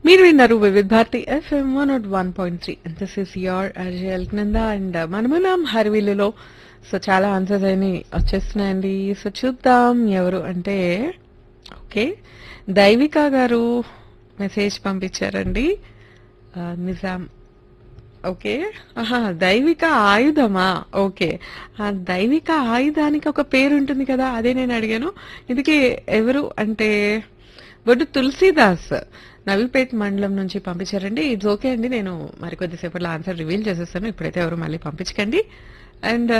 మీరు విన్నారు Vividh Bharati FM one naught one point three this is your RJ Nanda and మనమున్నాం హర్విల్లులో సో చాలా ఆన్సర్స్ అయినాయి వచ్చేస్తున్నాయండి సో చూద్దాం ఎవరు అంటే ఓకే దైవిక గారు మెసేజ్ పంపించారండి ఆ, నిజాం ఓకే ఆహా దైవిక ఆయుధమా ఓకే ఆ దైవిక ఆయుధానికి ఒక పేరు ఉంటుంది కదా అదే నేను అడిగాను ఇందుకే ఎవరు అంటే బొడ్డు తులసీదాస్ నవీపేట్ మండలం నుంచి పంపించారండి ఇట్స్ ఓకే అండి నేను మరి కొద్దిసేపట్లో ఆన్సర్ రివీల్ చేసేస్తాను ఇప్పుడైతే ఎవరు మళ్ళీ పంపించకండి అండ్